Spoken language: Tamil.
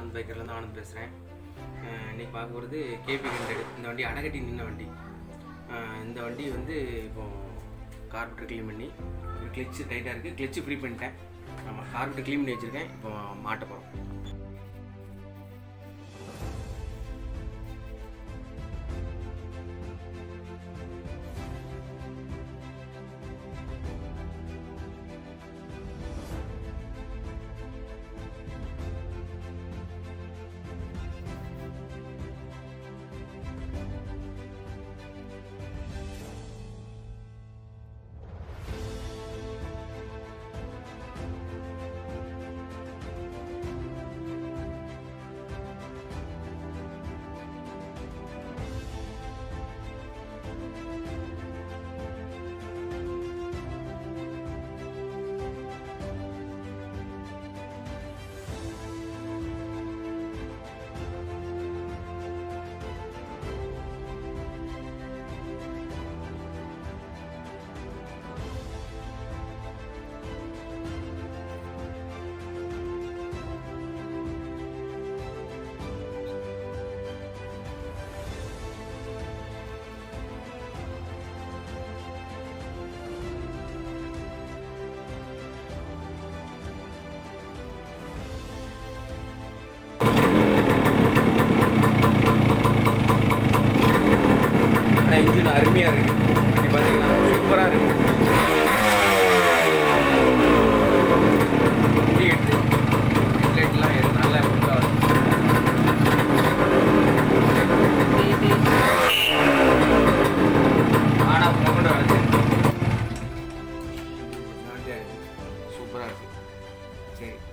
ஆனந்த் பைக்கர்லேருந்து ஆனந்த் பேசுகிறேன் இன்னைக்கு பார்க்க போகிறது கேபி ஹண்ட்ரட் இந்த வண்டி அடகட்டி நின்ன வண்டி அஹ் இந்த வண்டி வந்து இப்போ கார்பெட்டர் க்ளீன் பண்ணி கிளச்சு டைட்டாக இருக்குது கிளச்சு ஃப்ரீ பண்ணிட்டேன் ஆமாம் கார்பெட்டர் க்ளீன் பண்ணி வச்சுருக்கேன் இப்போ மாட்ட போகிறோம் ஆனால் இன்ஜின் அருமையாக இருக்குது வண்டி பார்த்தீங்கன்னா சூப்பராக இருக்குது வண்டி எடுத்து ஹெட்லைட்லாம் எது நல்லா ஒர்க்காக ஆனால் முகண்ட வளர்ச்சி சூப்பராக இருக்குது சரி